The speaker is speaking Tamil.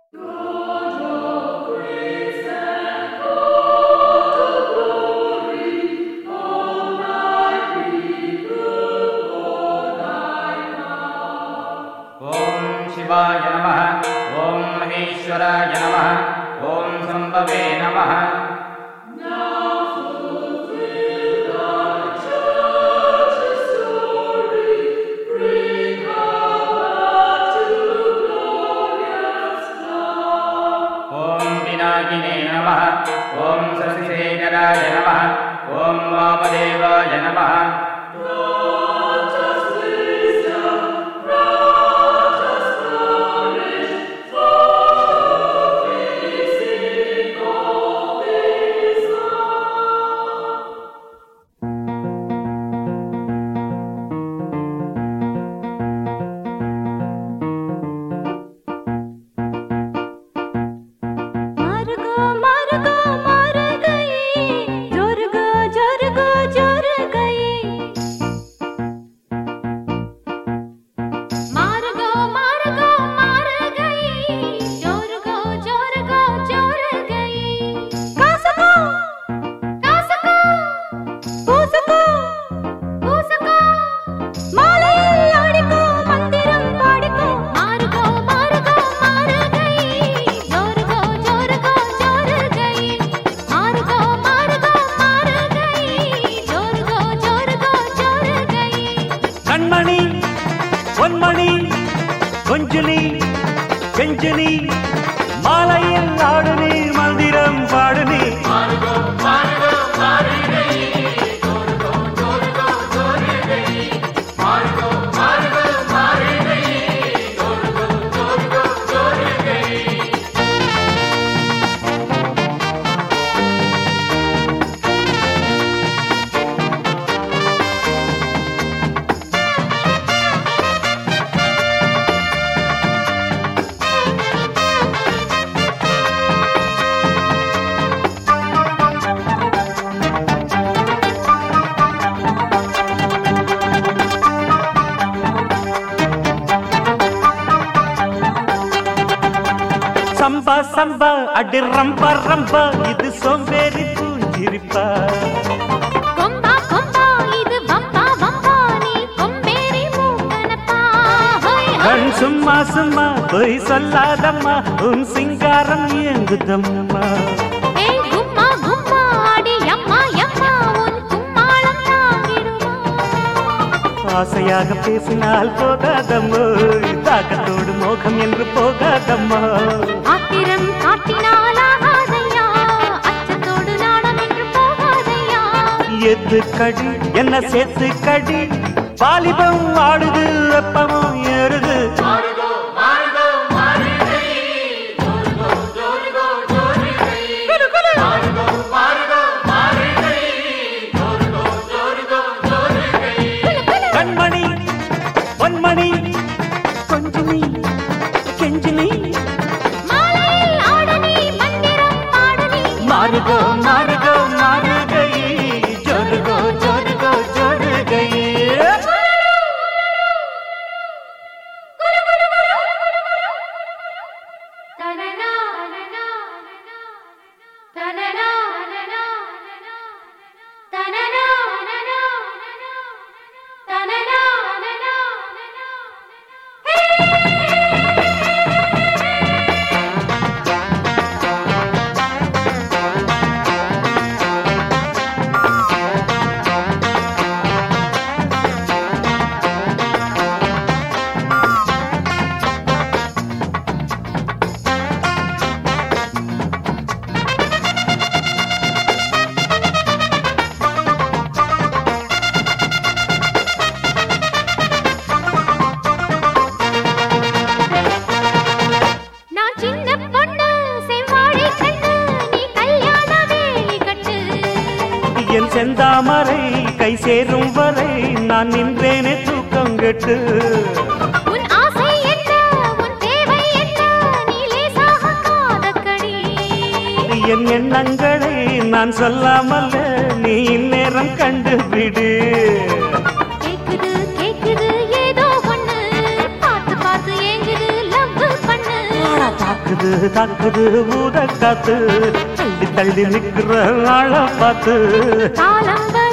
ॐ शिवाय नमः ॐ महेश्वराय नमः ॐ सम्भवे नमः ॐ विनायिने नमः ॐ शशिशेखराय नमः ॐ वामदेवाय नमः मार्गो मार्गो मार गई जोर गो जोर गो जोर गई मार्गो मार्गो मार गई जोर गो जोर गो जोर गई कासको कासको பூசுக்கோ பூசுக்கோ மாலையில் ஆடிக்கோ மந்திரம் பாடிக்கோ மாறுகோ மாறுகோ மாறு கை ஜோருகோ ஜோருகோ ஜோரு கை மாறுகோ மாறுகோ மாறு கை ஜோருகோ ஜோருகோ ஜோரு கை கண்மணி பொன்மணி கொஞ்சுனி கெஞ்சுனி மாலையில் ஆடு நீ மந்திரம் பாடு நீ சம்பா சம்பா அடி ரம்பா ரம்பா இது சோம்பேறி பூஞ்சிரிப்பா கொம்பா கொம்பா இது வம்பா வம்பா நீ கொம்பேறி மூக்கனப்பா ஹோய் ஹோய் கண் சும்மா சும்மா பொய் சொல்லாதம்மா உன் சிங்காரம் இயங்குதம்மா ஏய் கும்மா கும்மா அடி அம்மா அம்மா உன் கும்மாளம் தாங்கிடுமா ஆசையாக பேசினால் போகாதம்மோ தாக்கத்தோடு மோகம் என்று போகாதம்மா ஆத்திரம் காட்டினால் ஆகாதையா அச்சத்தோடு நாடம் என்று போகாதையா எது கடி என்ன சேர்த்து கடி வாலிபம் ஆடுது வெப்பமும் ஏறுது கண்மணி பொன்மணி கொஞ்சினி கெஞ்சினி மாலையில் ஆடனி மந்திரம் பாடனி மாறுகோ மாறுகோ மாறுகை ஜோருகோ ஜோருகோ ஜோருகை தனனா தனனா தனனா தனனா நான் சின்ன பொண்ணு செவ்வாழை கண்ணு நீ கல்யாண வேலி கட்டு என் செந்தாமரை கை சேரும் வரை நான் நின்றேனே தூக்கம் கெட்டு உன் ஆசை என்ன உன் தேவை என்ன நீ லேசாக காதக்கடி என் எண்ணங்களை நான் சொல்லாமல் நீ இந்நேரம் கண்டுபிடு கேக்குது கேக்குது ஏதோ ஒண்ணு பார்த்து பார்த்து ஏங்குது லவ் பண்ணு தாக்குது தாக்குது ஊத காத்து தள்ளி தள்ளி நிக்கிற ஆள பார்த்து காலம்